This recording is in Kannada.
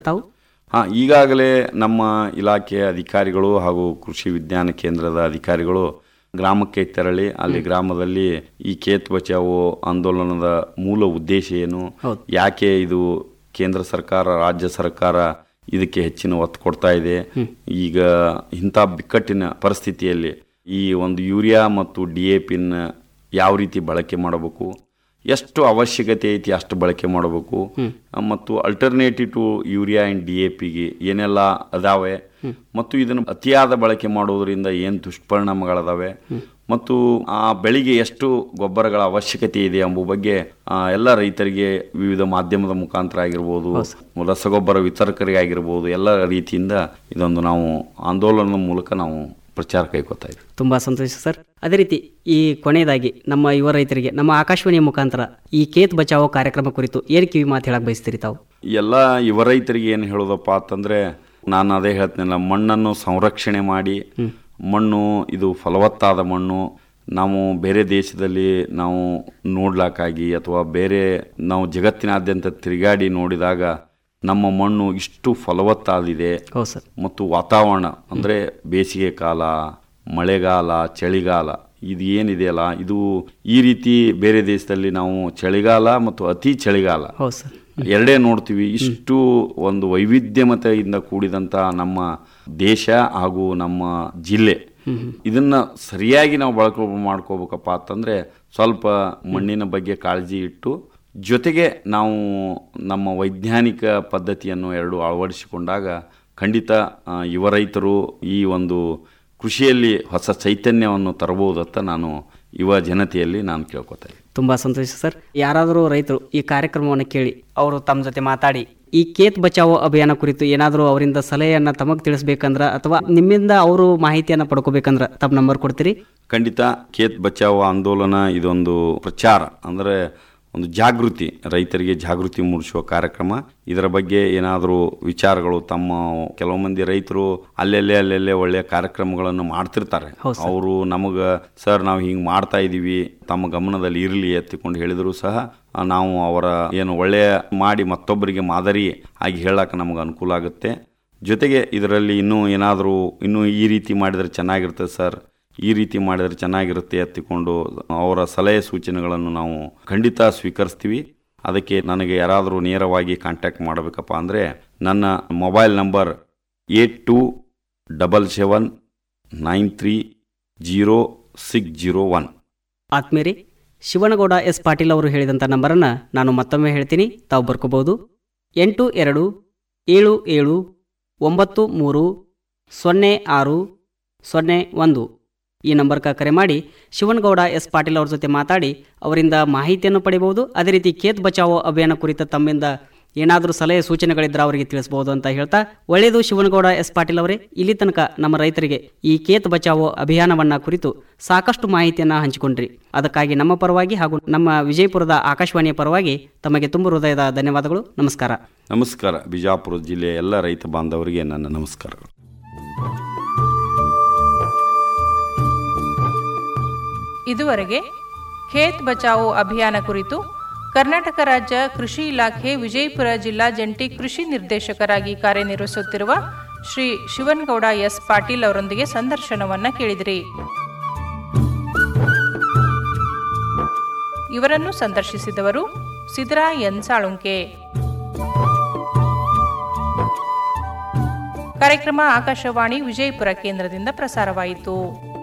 ತಾವು ಹಾಂ ಈಗಾಗಲೇ ನಮ್ಮ ಇಲಾಖೆಯ ಅಧಿಕಾರಿಗಳು ಹಾಗೂ ಕೃಷಿ ವಿಜ್ಞಾನ ಕೇಂದ್ರದ ಅಧಿಕಾರಿಗಳು ಗ್ರಾಮಕ್ಕೆ ತೆರಳಿ ಅಲ್ಲಿ ಗ್ರಾಮದಲ್ಲಿ ಈ ಖೇತ್ ಬಚಾವೋ ಆಂದೋಲನದ ಮೂಲ ಉದ್ದೇಶ ಏನು ಹೌದು. ಯಾಕೆ ಇದು ಕೇಂದ್ರ ಸರ್ಕಾರ ರಾಜ್ಯ ಸರ್ಕಾರ ಇದಕ್ಕೆ ಹೆಚ್ಚಿನ ಒತ್ತು ಕೊಡ್ತಾ ಇದೆ ಈಗ ಇಂಥ ಬಿಕ್ಕಟ್ಟಿನ ಪರಿಸ್ಥಿತಿಯಲ್ಲಿ ಈ ಒಂದು ಯೂರಿಯಾ ಮತ್ತು ಡಿ ಎ ಪಿನ ಯಾವ ರೀತಿ ಬಳಕೆ ಮಾಡಬೇಕು ಎಷ್ಟು ಅವಶ್ಯಕತೆ ಐತಿ ಅಷ್ಟು ಬಳಕೆ ಮಾಡಬೇಕು ಮತ್ತು alternative to urea and D A ಪಿಗೆ ಏನೆಲ್ಲ ಅದಾವೆ ಮತ್ತು ಇದನ್ನು ಅತಿಯಾದ ಬಳಕೆ ಮಾಡೋದ್ರಿಂದ ಏನು ದುಷ್ಪರಿಣಾಮಗಳದಾವೆ ಮತ್ತು ಆ ಬೆಳೆಗೆ ಎಷ್ಟು ಗೊಬ್ಬರಗಳ ಅವಶ್ಯಕತೆ ಇದೆ ಎಂಬ ಬಗ್ಗೆ ಆ, ಎಲ್ಲ ರೈತರಿಗೆ ವಿವಿಧ ಮಾಧ್ಯಮದ ಮುಖಾಂತರ ಆಗಿರ್ಬೋದು ರಸಗೊಬ್ಬರ ವಿತರಕರಿಗೆ ಆಗಿರ್ಬೋದು ಎಲ್ಲ ರೀತಿಯಿಂದ ಇದೊಂದು ನಾವು ಆಂದೋಲನದ ಮೂಲಕ ನಾವು ಪ್ರಚಾರ ಕೈಗೊಳ್ತಾ ಇದ್ದೀವಿ ತುಂಬಾ ಸಂತೋಷ ಸರ್ ಅದೇ ರೀತಿ ಈ ಕೊನೆಯದಾಗಿ ನಮ್ಮ ಯುವ ರೈತರಿಗೆ ನಮ್ಮ ಆಕಾಶವಾಣಿಯ ಮುಖಾಂತರ ಈ ಕೇತ್ ಬಚಾವೋ ಕಾರ್ಯಕ್ರಮ ಕುರಿತು ಏನು ಕಿವಿ ಮಾತು ಹೇಳಕ್ ಬಯಸ್ತೀರಿ ತಾವು ಎಲ್ಲ ಯುವ ರೈತರಿಗೆ ಏನು ಹೇಳೋದಪ್ಪ ಅಂತಂದ್ರೆ ನಾನು ಅದೇ ಹೇಳ್ತೀನಲ್ಲ ಮಣ್ಣನ್ನು ಸಂರಕ್ಷಣೆ ಮಾಡಿ ಮಣ್ಣು ಇದು ಫಲವತ್ತಾದ ಮಣ್ಣು ನಾವು ಬೇರೆ ದೇಶದಲ್ಲಿ ನಾವು ನೋಡ್ಲಾಕಾಗಿ ಅಥವಾ ಬೇರೆ ನಾವು ಜಗತ್ತಿನಾದ್ಯಂತ ತಿರುಗಾಡಿ ನೋಡಿದಾಗ ನಮ್ಮ ಮಣ್ಣು ಇಷ್ಟು ಫಲವತ್ತಾದಿದೆ ಹೌದು ಸರ್ ಮತ್ತು ವಾತಾವರಣ ಅಂದರೆ ಬೇಸಿಗೆ ಕಾಲ ಮಳೆಗಾಲ ಚಳಿಗಾಲ ಇದು ಏನಿದೆಯಲ್ಲ ಇದು ಈ ರೀತಿ ಬೇರೆ ದೇಶದಲ್ಲಿ ನಾವು ಚಳಿಗಾಲ ಮತ್ತು ಅತಿ ಚಳಿಗಾಲ ಹೌದು ಸರ್ ಎರಡೇ ನೋಡ್ತೀವಿ ಇಷ್ಟು ಒಂದು ವೈವಿಧ್ಯಮತೆಯಿಂದ ಕೂಡಿದಂತ ನಮ್ಮ ದೇಶ ಹಾಗೂ ನಮ್ಮ ಜಿಲ್ಲೆ ಇದನ್ನ ಸರಿಯಾಗಿ ನಾವು ಬಳಕೆ ಮಾಡ್ಕೋಬೇಕಪ್ಪ ಅಂತಂದ್ರೆ ಸ್ವಲ್ಪ ಮಣ್ಣಿನ ಬಗ್ಗೆ ಕಾಳಜಿ ಇಟ್ಟು ಜೊತೆಗೆ ನಾವು ನಮ್ಮ ವೈಜ್ಞಾನಿಕ ಪದ್ಧತಿಯನ್ನು ಎರಡು ಅಳವಡಿಸಿಕೊಂಡಾಗ ಖಂಡಿತ ಆ, ಯುವ ರೈತರು ಈ ಒಂದು ಕೃಷಿಯಲ್ಲಿ ಹೊಸ ಚೈತನ್ಯವನ್ನು ತರಬಹುದತ್ತ ನಾನು ಯುವ ಜನತೆಯಲ್ಲಿ ನಾನು ಕೇಳ್ಕೊತಾ ಇದ್ದೀನಿ ತುಂಬಾ ಸಂತೋಷ ಸರ್ ಯಾರಾದರೂ ರೈತರು ಈ ಕಾರ್ಯಕ್ರಮವನ್ನು ಕೇಳಿ ಅವರು ತಮ್ಮ ಜೊತೆ ಮಾತಾಡಿ ಈ ಕೇತ್ ಬಚಾವೋ ಅಭಿಯಾನ ಕುರಿತು ಏನಾದರೂ ಅವರಿಂದ ಸಲಹೆಯನ್ನ ತಮಗೆ ತಿಳಿಸ್ಬೇಕಂದ್ರ ಅಥವಾ ನಿಮ್ಮಿಂದ ಅವರು ಮಾಹಿತಿಯನ್ನ ಪಡ್ಕೋಬೇಕಂದ್ರ ತಮ್ಮ ನಂಬರ್ ಕೊಡ್ತೀರಿ ಖಂಡಿತ ಖೇತ್ ಬಚಾವೋ ಆಂದೋಲನ ಇದೊಂದು ಪ್ರಚಾರ ಅಂದರೆ ಒಂದು ಜಾಗೃತಿ ರೈತರಿಗೆ ಜಾಗೃತಿ ಮೂಡಿಸುವ ಕಾರ್ಯಕ್ರಮ ಇದರ ಬಗ್ಗೆ ಏನಾದರೂ ವಿಚಾರಗಳು ತಮ್ಮ ಕೆಲವು ಮಂದಿ ರೈತರು ಅಲ್ಲೆಲ್ಲೇ ಅಲ್ಲೆಲ್ಲೇ ಒಳ್ಳೆಯ ಕಾರ್ಯಕ್ರಮಗಳನ್ನು ಮಾಡ್ತಿರ್ತಾರೆ ಅವರು ನಮಗ ಸರ್ ನಾವು ಹಿಂಗೆ ಮಾಡ್ತಾ ಇದ್ದೀವಿ ತಮ್ಮ ಗಮನದಲ್ಲಿ ಇರಲಿ ಎತ್ತಿಕೊಂಡು ಹೇಳಿದ್ರು ಸಹ ಆ, ನಾವು ಅವರ ಏನು ಒಳ್ಳೆಯ ಮಾಡಿ ಮತ್ತೊಬ್ಬರಿಗೆ ಮಾದರಿ ಆಗಿ ಹೇಳಕ್ಕೆ ನಮಗೆ ಅನುಕೂಲ ಆಗುತ್ತೆ ಜೊತೆಗೆ ಇದರಲ್ಲಿ ಇನ್ನೂ ಏನಾದರೂ ಇನ್ನೂ ಈ ರೀತಿ ಮಾಡಿದರೆ ಚೆನ್ನಾಗಿರ್ತದೆ ಸರ್ ಈ ರೀತಿ ಮಾಡಿದರೆ ಚೆನ್ನಾಗಿರುತ್ತೆ ಎತ್ತಿಕೊಂಡು ಅವರ ಸಲಹೆ ಸೂಚನೆಗಳನ್ನು ನಾವು ಖಂಡಿತ ಸ್ವೀಕರಿಸ್ತೀವಿ ಅದಕ್ಕೆ ನನಗೆ ಯಾರಾದರೂ ನೇರವಾಗಿ ಕಾಂಟ್ಯಾಕ್ಟ್ ಮಾಡಬೇಕಪ್ಪ ಅಂದರೆ ನನ್ನ mobile number eight two double seven nine three zero six zero one ಆತ್ಮೀರಿ ಶಿವನಗೌಡ ಎಸ್ ಪಾಟೀಲ್ ಅವರು ಹೇಳಿದಂಥ ನಂಬರನ್ನು ನಾನು ಮತ್ತೊಮ್ಮೆ ಹೇಳ್ತೀನಿ ತಾವು ಬರ್ಕೋಬಹುದು ಎಂಟು ಎರಡು ಏಳು ಏಳು ಒಂಬತ್ತು ಮೂರು ಸೊನ್ನೆ ಆರು ಸೊನ್ನೆ ಒಂದು ಈ ನಂಬರ್ಗೆ ಕರೆ ಮಾಡಿ ಶಿವನಗೌಡ ಎಸ್ ಪಾಟೀಲ್ ಅವ್ರ ಜೊತೆ ಮಾತಾಡಿ ಅವರಿಂದ ಮಾಹಿತಿಯನ್ನು ಪಡಿಬಹುದು ಅದೇ ರೀತಿ ಖೇತ್ ಬಚಾವೋ ಅಭಿಯಾನ ಕುರಿತ ತಮ್ಮಿಂದ ಏನಾದರೂ ಸಲಹೆ ಸೂಚನೆಗಳಿದ್ರೆ ಅವರಿಗೆ ತಿಳಿಸಬಹುದು ಅಂತ ಹೇಳ್ತಾ ಒಳ್ಳೆಯದು ಶಿವನಗೌಡ ಎಸ್ ಪಾಟೀಲ್ ಅವರೇ ಇಲ್ಲಿ ತನಕ ನಮ್ಮ ರೈತರಿಗೆ ಈ ಕೇತ್ ಬಚಾವೋ ಅಭಿಯಾನವನ್ನ ಕುರಿತು ಸಾಕಷ್ಟು ಮಾಹಿತಿಯನ್ನ ಹಂಚಿಕೊಂಡ್ರಿ ಅದಕ್ಕಾಗಿ ನಮ್ಮ ಪರವಾಗಿ ಹಾಗೂ ನಮ್ಮ ವಿಜಯಪುರದ ಆಕಾಶವಾಣಿಯ ಪರವಾಗಿ ತಮಗೆ ತುಂಬ ಹೃದಯದ ಧನ್ಯವಾದಗಳು ನಮಸ್ಕಾರ ನಮಸ್ಕಾರ ಬಿಜಾಪುರ ಜಿಲ್ಲೆಯ ಎಲ್ಲ ರೈತ ಬಾಂಧವರಿಗೆ ನನ್ನ ನಮಸ್ಕಾರಗಳು ಇದುವರೆಗೆ ಖೇತ್ ಬಚಾವೋ ಅಭಿಯಾನ ಕುರಿತು ಕರ್ನಾಟಕ ರಾಜ್ಯ ಕೃಷಿ ಇಲಾಖೆ ವಿಜಯಪುರ ಜಿಲ್ಲಾ ಜಂಟಿ ಕೃಷಿ ನಿರ್ದೇಶಕರಾಗಿ ಕಾರ್ಯನಿರ್ವಹಿಸುತ್ತಿರುವ ಶ್ರೀ ಶಿವನಗೌಡ ಎಸ್ ಪಾಟೀಲ್ ಅವರೊಂದಿಗೆ ಸಂದರ್ಶನವನ್ನ ಕೇಳಿದಿರಿ ಇವರನ್ನು ಸಂದರ್ಶಿಸಿದವರು ಸಿದ್ರಾ ಎನ್ ಸಾಳುಂಕೆ ಕಾರ್ಯಕ್ರಮ ಆಕಾಶವಾಣಿ ವಿಜಯಪುರ ಕೇಂದ್ರದಿಂದ ಪ್ರಸಾರವಾಯಿತು